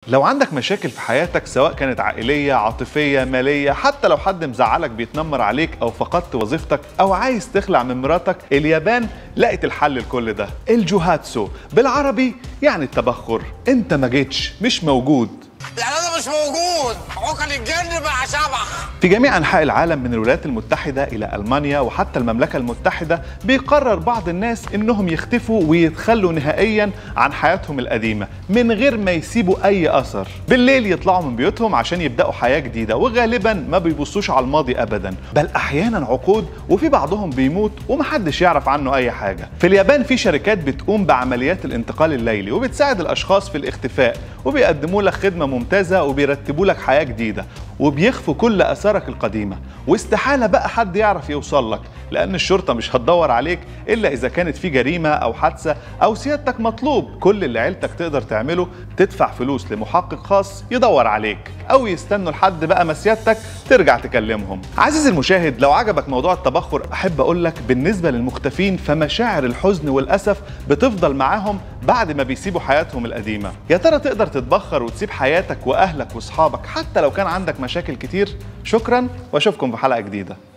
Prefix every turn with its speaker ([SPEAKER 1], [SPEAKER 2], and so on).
[SPEAKER 1] لو عندك مشاكل في حياتك سواء كانت عائلية عاطفية مالية حتى لو حد مزعلك بيتنمر عليك أو فقدت وظيفتك أو عايز تخلع من مراتك اليابان لقت الحل لكل ده الجوهاتسو بالعربي يعني التبخر انت ما جيتش مش موجود
[SPEAKER 2] يعني انا مش موجود عقل الجن بقى شبح
[SPEAKER 1] في جميع انحاء العالم من الولايات المتحده الى المانيا وحتى المملكه المتحده بيقرر بعض الناس انهم يختفوا ويتخلوا نهائيا عن حياتهم القديمه من غير ما يسيبوا اي اثر بالليل يطلعوا من بيوتهم عشان يبداوا حياه جديده وغالبا ما بيبصوش على الماضي ابدا بل احيانا عقود وفي بعضهم بيموت ومحدش يعرف عنه اي حاجه في اليابان في شركات بتقوم بعمليات الانتقال الليلي وبتساعد الاشخاص في الاختفاء وبيقدموا لك خدمه ممتازه وبيرتبوا لك حياه جديده وبيخفوا كل اثارك القديمه واستحاله بقى حد يعرف يوصل لك لان الشرطه مش هتدور عليك الا اذا كانت في جريمه او حادثه او سيادتك مطلوب كل اللي عيلتك تقدر تعمله تدفع فلوس لمحقق خاص يدور عليك او يستنوا لحد بقى ما سيادتك ترجع تكلمهم عزيزي المشاهد لو عجبك موضوع التبخر احب اقول لك بالنسبه للمختفين فمشاعر الحزن والاسف بتفضل معاهم بعد ما بيسيبوا حياتهم القديمه يا ترى تقدر تتبخر وتسيب حياتك واهلك واصحابك حتى لو كان عندك مشاكل كتير شكرا واشوفكم في حلقه جديده